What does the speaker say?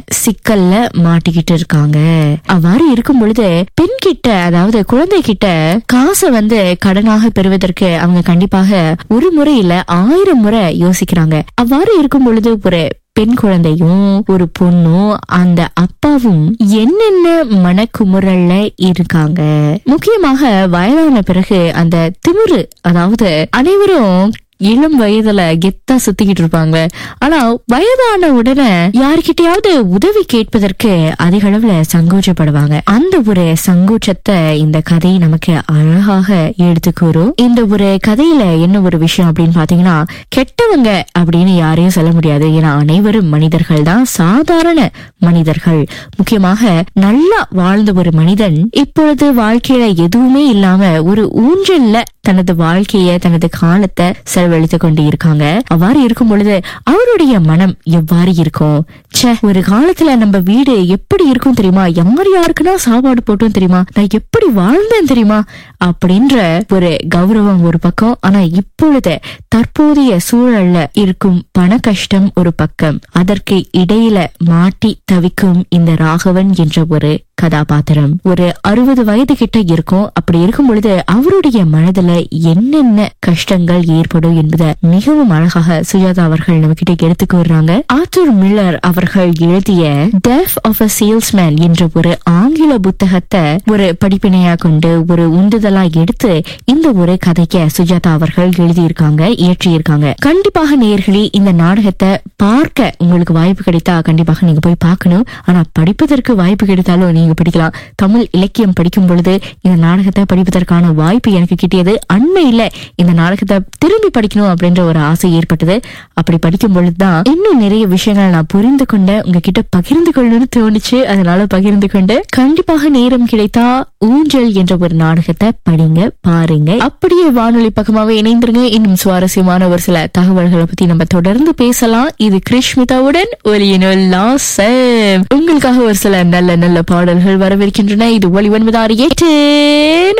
சிக்கல்ல மாட்டிக்கிட்டு இருக்காங்க அவ்வாறு இருக்கும் பொழுது பெண் கிட்ட அதாவது குழந்தை கிட்ட காசை வந்து கடனாக பெறுவதற்கு அவங்க கண்டிப்பாக ஒரு முறை இல்ல ஆயிரம் முறை யோசிக்கிறாங்க அவ்வாறு இருக்கும் பொழுது ஒரு பெண் குழந்தையும் ஒரு பொண்ணும் அந்த அப்பாவும் என்னென்ன மனக்குமுறல்ல இருக்காங்க முக்கியமாக வயதான பிறகு அந்த திமிரு அதாவது அனைவரும் இளம் வயதுல கெத்தா சுத்திக்கிட்டு இருப்பாங்க ஆனா வயதான உடனே யார்கிட்டயாவது உதவி கேட்பதற்கு அதிக அளவுல சங்கோச்சப்படுவாங்க அந்த ஒரு சங்கோச்சத்தை இந்த கதை நமக்கு அழகாக எடுத்து கூறும் இந்த ஒரு கதையில என்ன ஒரு விஷயம் அப்படின்னு பாத்தீங்கன்னா கெட்டவங்க அப்படின்னு யாரையும் சொல்ல முடியாது ஏன்னா அனைவரும் மனிதர்கள் தான் சாதாரண மனிதர்கள் முக்கியமாக நல்லா வாழ்ந்த ஒரு மனிதன் இப்பொழுது வாழ்க்கையில எதுவுமே இல்லாம ஒரு ஊஞ்சல்ல தனது வாழ்க்கைய தனது காலத்தை செலவழித்துக் கொண்டு இருக்காங்க அவ்வாறு இருக்கும் பொழுது அவருடைய மனம் எவ்வாறு இருக்கும் ச்சே ஒரு காலத்துல நம்ம வீடு எப்படி இருக்கும் தெரியுமா யார் யாருக்குன்னா சாப்பாடு போட்டோம் தெரியுமா நான் எப்படி வாழ்ந்தேன் தெரியுமா அப்படின்ற ஒரு கௌரவம் ஒரு பக்கம் ஆனா இப்பொழுது தற்போதைய சூழல்ல இருக்கும் பண கஷ்டம் ஒரு பக்கம் அதற்கு இடையில மாட்டி தவிக்கும் இந்த ராகவன் என்ற ஒரு கதாபாத்திரம் ஒரு அறுபது வயது கிட்ட இருக்கும் அப்படி இருக்கும் பொழுது அவருடைய மனதுல என்னென்ன கஷ்டங்கள் ஏற்படும் என்பதை மிகவும் அழகாக சுஜாதா அவர்கள் நம்ம கிட்ட எடுத்து கூறுறாங்க ஆத்தூர் மில்லர் அவர்கள் எழுதிய டெஃப் ஆஃப் அ சேல்ஸ்மேன் என்ற ஒரு ஆங்கில புத்தகத்தை ஒரு படிப்பினையா கொண்டு ஒரு உந்துதலா எடுத்து இந்த ஒரு கதைக்க சுஜாதா அவர்கள் எழுதியிருக்காங்க இயற்றியிருக்காங்க கண்டிப்பாக நேயர்களே இந்த நாடகத்தை பார்க்க உங்களுக்கு வாய்ப்பு கிடைத்தா கண்டிப்பாக நீங்க போய் பார்க்கணும் ஆனா படிப்பதற்கு வாய்ப்பு கிடைத்தாலும் நீங்க படிக்கலாம் தமிழ் இலக்கியம் படிக்கும் பொழுது இந்த நாடகத்தை படிப்பதற்கான வாய்ப்பு எனக்கு கிட்டியது அண்மையில இந்த நாடகத்தை திரும்பி படிக்கணும் அப்படின்ற ஒரு ஆசை ஏற்பட்டது அப்படி படிக்கும் பொழுதுதான் இன்னும் நிறைய விஷயங்கள் நான் புரிந்து கொண்ட உங்ககிட்ட பகிர்ந்து கொள்ளணும்னு தோணுச்சு அதனால பகிர்ந்து கொண்டு கண்டிப்பாக நேரம் கிடைத்தா ஊஞ்சல் என்ற ஒரு நாடகத்தை படிங்க பாருங்க அப்படியே வானொலி பக்கமாவே இணைந்திருங்க இன்னும் சுவாரஸ்யமான ஒரு சில தகவல்களை பத்தி நம்ம தொடர்ந்து பேசலாம் இது கிருஷ்மிதாவுடன் ஒலியினுள் லாசம் உங்களுக்காக ஒரு சில நல்ல நல்ல பாடல்கள் வரவிருக்கின்றன இது ஒலி ஒன்பது ஆறு எட்டு